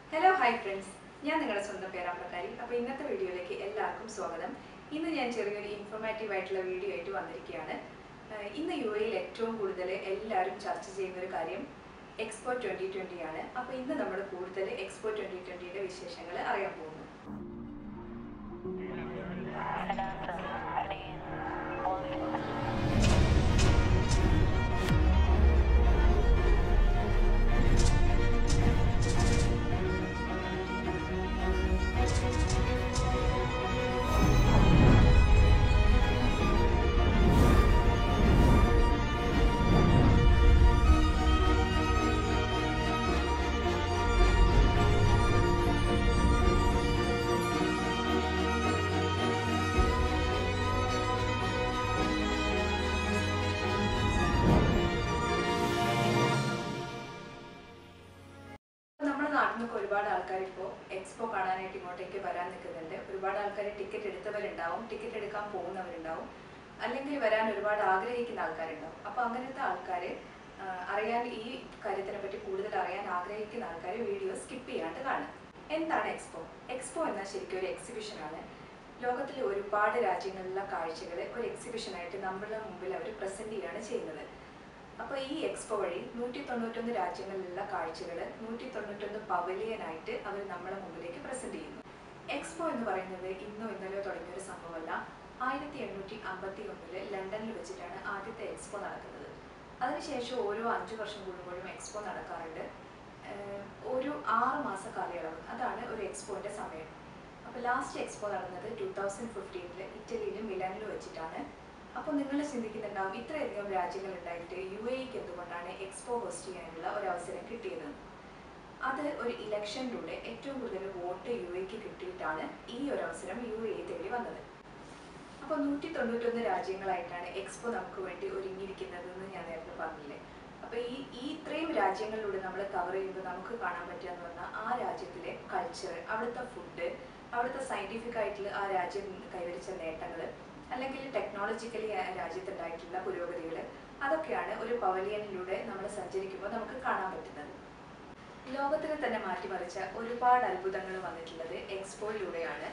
Hello hi friends ഞാൻ നിങ്ങളുടെ സ്വന്തം പേരാമ്പക്കാരി അപ്പോൾ ഇന്നത്തെ വീഡിയോയിലേക്ക് എല്ലാവർക്കും സ്വാഗതം ഇന്ന് ഞാൻ ചെറിയൊരു ഇൻഫോർമാറ്റീവ് ആയിട്ടുള്ള വീഡിയോ ആയിട്ട് വന്നിരിക്കുകയാണ് ആഹ് ഇന്ന് യു എയിൽ ഏറ്റവും കൂടുതൽ എല്ലാവരും ചർച്ച ചെയ്യുന്ന ഒരു കാര്യം എക്സ്പോ ട്വൻ്റി ട്വൻ്റി ആണ് അപ്പോൾ ഇന്ന് നമ്മൾ കൂടുതൽ എക്സ്പോ ട്വൻ്റി ട്വൻ്റിയുടെ വിശേഷങ്ങൾ അറിയാൻ പോകുന്നു നമ്മുടെ നാട്ടിൽ നിന്നൊക്കെ ഒരുപാട് ആൾക്കാർ ഇപ്പോൾ എക്സ്പോ കാണാനായിട്ട് ഇങ്ങോട്ടേക്ക് വരാൻ നിൽക്കുന്നുണ്ട് ഒരുപാട് ആൾക്കാർ ടിക്കറ്റ് എടുത്തവരുണ്ടാവും ടിക്കറ്റ് എടുക്കാൻ പോകുന്നവരുണ്ടാവും അല്ലെങ്കിൽ വരാൻ ഒരുപാട് ആഗ്രഹിക്കുന്ന ആൾക്കാരുണ്ടാവും അപ്പോൾ അങ്ങനത്തെ ആൾക്കാർ അറിയാൻ ഈ കാര്യത്തിനെ പറ്റി കൂടുതൽ അറിയാൻ ആഗ്രഹിക്കുന്ന ആൾക്കാർ വീഡിയോ സ്കിപ്പ് ചെയ്യാണ്ട് കാണും എന്താണ് എക്സ്പോ എക്സ്പോ എന്നാൽ ശരിക്കും ഒരു എക്സിബിഷനാണ് ലോകത്തിലെ ഒരുപാട് രാജ്യങ്ങളിലുള്ള കാഴ്ചകൾ ഒരു എക്സിബിഷനായിട്ട് നമ്മളുടെ മുമ്പിൽ അവർ പ്രസന്റ് ചെയ്യുകയാണ് ചെയ്യുന്നത് അപ്പോൾ ഈ എക്സ്പോ വഴി നൂറ്റി തൊണ്ണൂറ്റൊന്ന് രാജ്യങ്ങളിലുള്ള കാഴ്ചകൾ നൂറ്റി തൊണ്ണൂറ്റൊന്ന് പവലിയനായിട്ട് അവർ നമ്മളെ മുമ്പിലേക്ക് പ്രസന്റ് ചെയ്യുന്നു എക്സ്പോ എന്ന് പറയുന്നത് ഇന്നോ ഇന്നലെയോ തുടങ്ങിയ ഒരു സംഭവമല്ല ആയിരത്തി എണ്ണൂറ്റി അമ്പത്തി ഒന്നില് ലണ്ടനിൽ വെച്ചിട്ടാണ് ആദ്യത്തെ എക്സ്പോ നടക്കുന്നത് അതിനുശേഷം ഓരോ അഞ്ചു വർഷം കൂടുമ്പോഴും എക്സ്പോ നടക്കാറുണ്ട് ഏഹ് ഒരു ആറ് മാസ കാലയളവ് അതാണ് ഒരു എക്സ്പോന്റെ സമയം അപ്പോൾ ലാസ്റ്റ് എക്സ്പോ നടന്നത് ടൂ തൗസൻഡ് ഫിഫ്റ്റീനിൽ ഇറ്റലിയിലും മിലാനിൽ വെച്ചിട്ടാണ് അപ്പോൾ നിങ്ങൾ ചിന്തിക്കുന്നുണ്ടാവും ഇത്രയധികം രാജ്യങ്ങൾ ഉണ്ടായിട്ട് യു എക്ക് എന്തുകൊണ്ടാണ് എക്സ്പോ ഹോസ്റ്റ് ചെയ്യാനുള്ള ഒരു അവസരം കിട്ടിയത് അത് ഒരു ഇലക്ഷനിലൂടെ ഏറ്റവും കൂടുതൽ വോട്ട് യു എക്ക് കിട്ടിയിട്ടാണ് ഈ ഒരു അവസരം യു എ തേടി വന്നത് അപ്പോൾ നൂറ്റി തൊണ്ണൂറ്റൊന്ന് രാജ്യങ്ങളായിട്ടാണ് എക്സ്പോ നമുക്ക് വേണ്ടി ഒരുങ്ങിയിരിക്കുന്നത് എന്ന് ഞാൻ നേരത്തെ പറഞ്ഞില്ലേ അപ്പോൾ ഈ ഈ ഇത്രയും രാജ്യങ്ങളിലൂടെ നമ്മൾ കവർ ചെയ്യുമ്പോൾ നമുക്ക് കാണാൻ പറ്റുക എന്ന് പറഞ്ഞാൽ ആ രാജ്യത്തിലെ കൾച്ചർ അവിടുത്തെ ഫുഡ് അവിടുത്തെ സയൻറ്റിഫിക് ആയിട്ടുള്ള ആ രാജ്യം കൈവരിച്ച നേട്ടങ്ങൾ അല്ലെങ്കിൽ ടെക്നോളജിക്കലി ആ രാജ്യത്തുണ്ടായിട്ടുള്ള പുരോഗതികൾ അതൊക്കെയാണ് ഒരു പവലിയനിലൂടെ നമ്മൾ സഞ്ചരിക്കുമ്പോൾ നമുക്ക് കാണാൻ പറ്റുന്നത് ലോകത്തിനെ തന്നെ മാറ്റിമറിച്ച ഒരുപാട് അത്ഭുതങ്ങൾ വന്നിട്ടുള്ളത് എക്സ്പോയിലൂടെയാണ്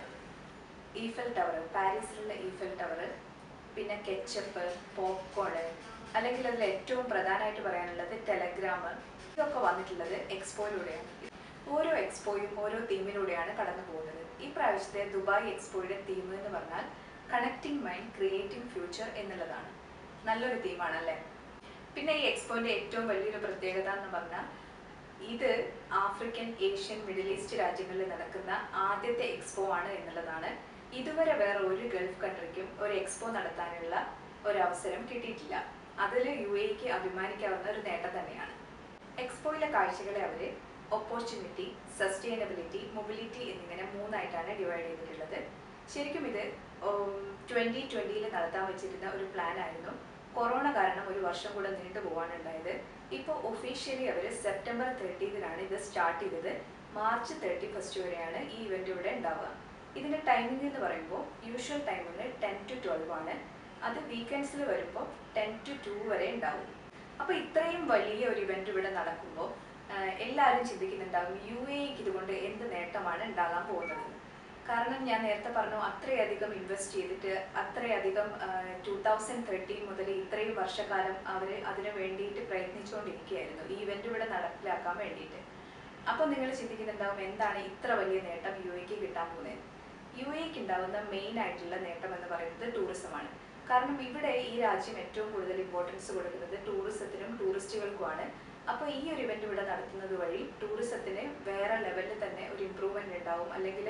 ഈഫൽ ടവർ പാരീസിലുള്ള ഈഫൽ ടവർ പിന്നെ കെച്ചപ്പ് പോപ്കോണ് അല്ലെങ്കിൽ അതിൽ ഏറ്റവും പ്രധാനമായിട്ട് പറയാനുള്ളത് ടെലഗ്രാം ഇതൊക്കെ വന്നിട്ടുള്ളത് എക്സ്പോയിലൂടെയാണ് ഓരോ എക്സ്പോയും ഓരോ തീമിലൂടെയാണ് കടന്നു പോകുന്നത് ഈ പ്രാവശ്യത്തെ ദുബായ് എക്സ്പോയുടെ തീം എന്ന് പറഞ്ഞാൽ കണക്റ്റിംഗ് മൈൻഡ് ക്രിയേറ്റിംഗ് ഫ്യൂച്ചർ എന്നുള്ളതാണ് നല്ലൊരു തീമാണ് അല്ലേ പിന്നെ ഈ എക്സ്പോന്റെ ഏറ്റവും വലിയൊരു പ്രത്യേകത എന്ന് പറഞ്ഞാൽ ഇത് ആഫ്രിക്കൻ ഏഷ്യൻ മിഡിൽ ഈസ്റ്റ് രാജ്യങ്ങളിൽ നടക്കുന്ന ആദ്യത്തെ എക്സ്പോ ആണ് എന്നുള്ളതാണ് ഇതുവരെ വേറെ ഒരു ഗൾഫ് കൺട്രിക്കും ഒരു എക്സ്പോ നടത്താനുള്ള ഒരു അവസരം കിട്ടിയിട്ടില്ല അതിൽ യു എക്ക് അഭിമാനിക്കാവുന്ന ഒരു നേട്ടം തന്നെയാണ് എക്സ്പോയിലെ കാഴ്ചകളെ അവർ ഓപ്പർച്യൂണിറ്റി സസ്റ്റൈനബിലിറ്റി മൊബിലിറ്റി എന്നിങ്ങനെ മൂന്നായിട്ടാണ് ഡിവൈഡ് ചെയ്തിട്ടുള്ളത് ശരിക്കും ഇത് ട്വൻ്റി ട്വൻ്റിയിൽ നടത്താൻ വെച്ചിരുന്ന ഒരു പ്ലാൻ ആയിരുന്നു കൊറോണ കാരണം ഒരു വർഷം കൂടെ നീണ്ടു പോകാനുണ്ടായത് ഇപ്പോൾ ഒഫീഷ്യലി അവർ സെപ്റ്റംബർ തേർട്ടീതിനാണ് ഇത് സ്റ്റാർട്ട് ചെയ്തത് മാർച്ച് തേർട്ടി ഫസ്റ്റ് വരെയാണ് ഈ ഇവന്റ് ഇവിടെ ഉണ്ടാവുക ഇതിന്റെ ടൈമിംഗ് എന്ന് പറയുമ്പോൾ usual timing ten to twelve ആണ് അത് വീക്കെൻഡ്സിൽ വരുമ്പോൾ ടെൻ ടു ടു വരെ ഉണ്ടാവും അപ്പോൾ ഇത്രയും വലിയ ഒരു ഇവന്റ് ഇവിടെ നടക്കുമ്പോൾ എല്ലാവരും ചിന്തിക്കുന്നുണ്ടാവും യു എക്ക് ഇതുകൊണ്ട് എന്ത് നേട്ടമാണ് ഉണ്ടാകാൻ പോകുന്നത് കാരണം ഞാൻ നേരത്തെ പറഞ്ഞു അത്രയധികം ഇൻവെസ്റ്റ് ചെയ്തിട്ട് അത്രയധികം ടൂ തൗസൻഡ് തേർട്ടീൻ മുതൽ ഇത്രയും വർഷക്കാലം അവർ അതിനു വേണ്ടിയിട്ട് പ്രയത്നിച്ചുകൊണ്ടിരിക്കുകയായിരുന്നു ഈ ഇവന്റ് ഇവിടെ നടപ്പിലാക്കാൻ വേണ്ടിയിട്ട് അപ്പോൾ നിങ്ങൾ ചിന്തിക്കുന്നുണ്ടാവും എന്താണ് ഇത്ര വലിയ നേട്ടം യു എക്ക് കിട്ടാൻ പോകുന്നത് യു എക്ക് ഉണ്ടാകുന്ന മെയിൻ ആയിട്ടുള്ള നേട്ടം എന്ന് പറയുന്നത് ടൂറിസമാണ് കാരണം ഇവിടെ ഈ രാജ്യം ഏറ്റവും കൂടുതൽ ഇമ്പോർട്ടൻസ് കൊടുക്കുന്നത് ടൂറിസത്തിനും ടൂറിസ്റ്റുകൾക്കുമാണ് അപ്പോൾ ഈ ഒരു ഇവന്റ് ഇവിടെ നടത്തുന്നത് വഴി ടൂറിസത്തിന് വേറെ ലെവലിൽ തന്നെ ഒരു ഇമ്പ്രൂവ്മെന്റ് ഉണ്ടാവും അല്ലെങ്കിൽ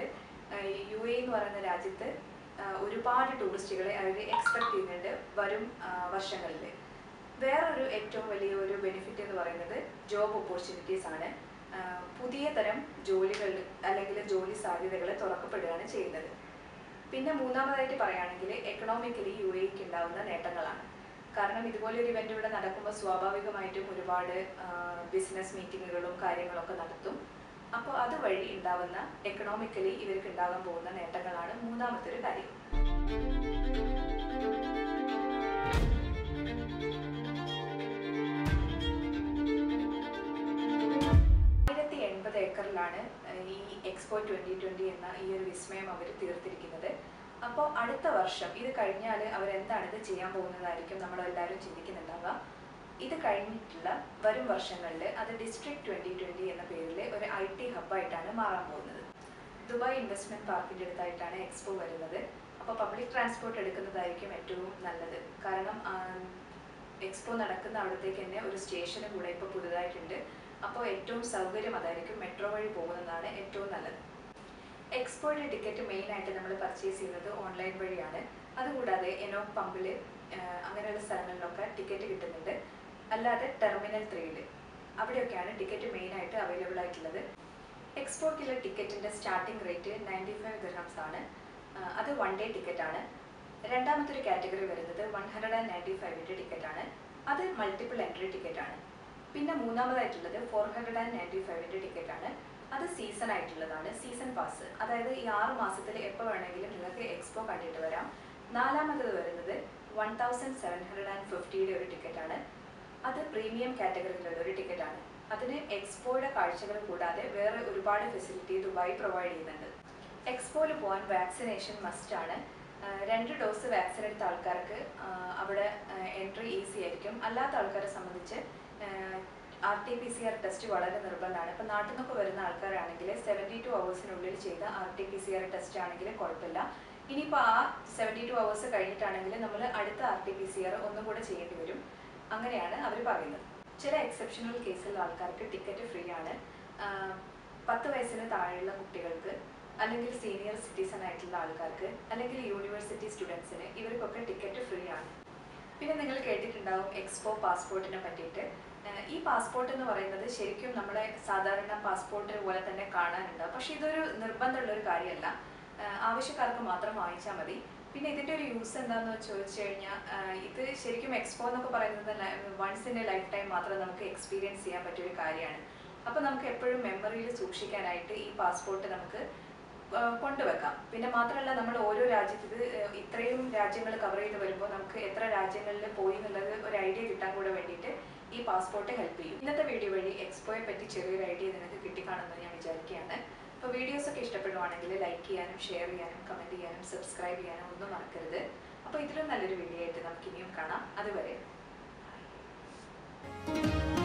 യു എ എന്ന് പറയുന്ന രാജ്യത്ത് ഒരുപാട് ടൂറിസ്റ്റുകളെ അവർ എക്സ്പെക്ട് ചെയ്യുന്നുണ്ട് വരും വർഷങ്ങളിൽ വേറൊരു ഏറ്റവും വലിയ ഒരു ബെനിഫിറ്റ് എന്ന് പറയുന്നത് ജോബ് ഓപ്പർച്യൂണിറ്റീസ് ആണ് പുതിയ തരം ജോലികൾ അല്ലെങ്കിൽ ജോലി സാധ്യതകൾ തുറക്കപ്പെടുകയാണ് ചെയ്യുന്നത് പിന്നെ മൂന്നാമതായിട്ട് പറയുകയാണെങ്കിൽ എക്കണോമിക്കലി യു എക്ക് ഉണ്ടാകുന്ന നേട്ടങ്ങളാണ് കാരണം ഇതുപോലെ ഒരു ഇവന്റ് ഇവിടെ നടക്കുമ്പോൾ സ്വാഭാവികമായിട്ടും ഒരുപാട് ബിസിനസ് മീറ്റിങ്ങുകളും കാര്യങ്ങളൊക്കെ നടത്തും അപ്പോൾ അതുവഴി ഉണ്ടാവുന്ന എക്കണോമിക്കലി ഇവർക്ക് ഉണ്ടാകാൻ പോകുന്ന നേട്ടങ്ങളാണ് മൂന്നാമത്തെ ഒരു കാര്യം ആയിരത്തി എൺപത് ഏക്കർ ഏക്കറിലാണ് ഏഹ്, ഈ എക്സ്പോ ട്വൻ്റി ട്വൻ്റി എന്ന ഈ ഒരു വിസ്മയം അവർ തീർത്തിരിക്കുന്നത് അപ്പോൾ അടുത്ത വർഷം ഇത് കഴിഞ്ഞാൽ അവരെന്താണ് ഇത് ചെയ്യാൻ പോകുന്നതായിരിക്കും നമ്മളെല്ലാവരും ചിന്തിക്കുന്നുണ്ടാവുക ഇത് കഴിഞ്ഞിട്ടുള്ള വരും വർഷങ്ങളിൽ അത് ഡിസ്ട്രിക്ട് ട്വൻ്റി ട്വൻ്റി എന്ന പേരിൽ ഒരു ഐ ടി ഹബ്ബായിട്ടാണ് മാറാൻ പോകുന്നത് ദുബായ് ഇൻവെസ്റ്റ്മെന്റ് പാർക്കിൻ്റെ അടുത്തായിട്ടാണ് എക്സ്പോ വരുന്നത് അപ്പോൾ പബ്ലിക് ട്രാൻസ്പോർട്ട് എടുക്കുന്നതായിരിക്കും ഏറ്റവും നല്ലത് കാരണം എക്സ്പോ നടക്കുന്ന അവിടത്തേക്ക് തന്നെ ഒരു സ്റ്റേഷനും കൂടെ ഇപ്പോൾ പുതുതായിട്ടുണ്ട് അപ്പോൾ ഏറ്റവും സൗകര്യം അതായിരിക്കും മെട്രോ വഴി പോകുന്നതാണ് ഏറ്റവും നല്ലത് എക്സ്പോയുടെ ടിക്കറ്റ് മെയിൻ ആയിട്ട് നമ്മൾ പർച്ചേസ് ചെയ്യുന്നത് ഓൺലൈൻ വഴിയാണ് അതുകൂടാതെ എനോ പമ്പിൽ അങ്ങനെയുള്ള സ്ഥലങ്ങളിലൊക്കെ ടിക്കറ്റ് കിട്ടുന്നുണ്ട് അല്ലാതെ ടെർമിനൽ ത്രീയിൽ അവിടെയൊക്കെയാണ് ടിക്കറ്റ് മെയിൻ ആയിട്ട് അവൈലബിൾ ആയിട്ടുള്ളത് എക്സ്പോർട്ടിലെ ടിക്കറ്റിന്റെ starting rate ninety five dirhams ആണ് ആ, അത് വൺ ഡേ ടിക്കറ്റ് ആണ് രണ്ടാമത്തെ ഒരു കാറ്റഗറി വരുന്നത് വൺ ഹൺഡ്രഡ് ആൻഡ് നയൻറ്റി ഫൈവിൻ്റെ ടിക്കറ്റ് ആണ് അത് മൾട്ടിപ്പിൾ എൻട്രി ടിക്കറ്റ് ആണ് പിന്നെ മൂന്നാമതായിട്ടുള്ളത് ഫോർ ഹൺഡ്രഡ് ആൻഡ് നയൻറ്റി ഫൈവിൻ്റെ ടിക്കറ്റ് ആണ് അത് സീസൺ ആയിട്ടുള്ളതാണ് സീസൺ പാസ് അതായത് ഈ ആറ് മാസത്തിൽ എപ്പോൾ വേണമെങ്കിലും നിങ്ങൾക്ക് എക്സ്പോ കണ്ടിട്ട് വരാം നാലാമത്തത് വരുന്നത് one thousand seven hundred and ഫിഫ്റ്റിയുടെ ഒരു ടിക്കറ്റ് ആണ് അത് പ്രീമിയം കാറ്റഗറിയിലുള്ള ഒരു ടിക്കറ്റ് ആണ് അതിന് എക്സ്പോയുടെ കാഴ്ചകൾ കൂടാതെ വേറെ ഒരുപാട് ഫെസിലിറ്റി ദുബായ് പ്രൊവൈഡ് ചെയ്യുന്നുണ്ട് എക്സ്പോയിൽ പോകാൻ വാക്സിനേഷൻ മസ്റ്റ് ആണ് ആ, രണ്ട് ഡോസ് വാക്സിൻ എടുത്ത ആൾക്കാർക്ക് ആ, അവിടെ എൻട്രി ഈസി ആയിരിക്കും അല്ലാത്ത ആൾക്കാരെ സംബന്ധിച്ച് R T P C R test വളരെ നിർബന്ധമാണ് ഇപ്പം നാട്ടിൽ നിന്നൊക്കെ വരുന്ന ആൾക്കാരാണെങ്കിൽ സെവൻറ്റി ടു അവേഴ്സിനുള്ളിൽ ചെയ്ത R T P C R test ആണെങ്കിൽ കുഴപ്പമില്ല ഇനിയിപ്പോൾ ആ സെവൻറ്റി ടു അവേഴ്സ് കഴിഞ്ഞിട്ടാണെങ്കിൽ നമ്മൾ അടുത്ത R T P C R ഒന്നും കൂടെ ചെയ്യേണ്ടി വരും അങ്ങനെയാണ് അവർ പറയുന്നത് ചില എക്സെപ്ഷണൽ കേസിൽ ആൾക്കാർക്ക് ടിക്കറ്റ് ഫ്രീ ആണ് ആ, പത്ത് വയസ്സിന് താഴെയുള്ള കുട്ടികൾക്ക് അല്ലെങ്കിൽ സീനിയർ സിറ്റിസൺ ആയിട്ടുള്ള ആൾക്കാർക്ക് അല്ലെങ്കിൽ യൂണിവേഴ്സിറ്റി സ്റ്റുഡൻസിന് ഇവർക്കൊക്കെ ടിക്കറ്റ് ഫ്രീ ആണ് പിന്നെ നിങ്ങൾ കേട്ടിട്ടുണ്ടാവും എക്സ്പോ പാസ്പോർട്ടിനെ പറ്റിയിട്ട് ഏഹ് ഈ പാസ്പോർട്ട് എന്ന് പറയുന്നത് ശരിക്കും നമ്മളെ സാധാരണ പാസ്പോർട്ട് പോലെ തന്നെ കാണാനുണ്ട് പക്ഷെ ഇതൊരു നിർബന്ധമുള്ള ഒരു കാര്യമല്ല ഏഹ് ആവശ്യക്കാർക്ക് മാത്രം വാങ്ങിച്ചാൽ മതി പിന്നെ ഇതിന്റെ ഒരു യൂസ് എന്താന്ന് ചോദിച്ചു കഴിഞ്ഞാൽ ഇത് ശരിക്കും എക്സ്പോ എന്നൊക്കെ പറയുന്നത് once in a lifetime മാത്രം നമുക്ക് എക്സ്പീരിയൻസ് ചെയ്യാൻ പറ്റിയ ഒരു കാര്യമാണ് അപ്പോൾ നമുക്ക് എപ്പോഴും മെമ്മറിയിൽ സൂക്ഷിക്കാനായിട്ട് ഈ പാസ്പോർട്ട് നമുക്ക് ആ, കൊണ്ടുവെക്കാം പിന്നെ മാത്രമല്ല നമ്മൾ ഓരോ രാജ്യത്ത് ഇത് ഏഹ്, ഇത്രയും രാജ്യങ്ങൾ കവർ ചെയ്ത് വരുമ്പോൾ നമുക്ക് എത്ര രാജ്യങ്ങളിൽ പോയി എന്നുള്ളത് ഒരു ഐഡിയ കിട്ടാൻ കൂടെ വേണ്ടിയിട്ട് ഈ പാസ്പോർട്ട് ഹെൽപ്പ് ചെയ്യും ഇന്നത്തെ വീഡിയോ വഴി എക്സ്പോയെ പറ്റി ചെറിയൊരു ഐഡിയ നിങ്ങൾക്ക് കിട്ടിക്കാണെന്ന് ഞാൻ വിചാരിക്കുകയാണ് അപ്പോൾ വീഡിയോസ് ഒക്കെ ഇഷ്ടപ്പെടുവാണെങ്കിൽ ലൈക്ക് ചെയ്യാനും ഷെയർ ചെയ്യാനും കമൻറ്റ് ചെയ്യാനും സബ്സ്ക്രൈബ് ചെയ്യാനും ഒന്നും മറക്കരുത് അപ്പോൾ ഇതിലും നല്ലൊരു വീഡിയോ ആയിട്ട് നമുക്ക് ഇനിയും കാണാം അതുവരെ bye.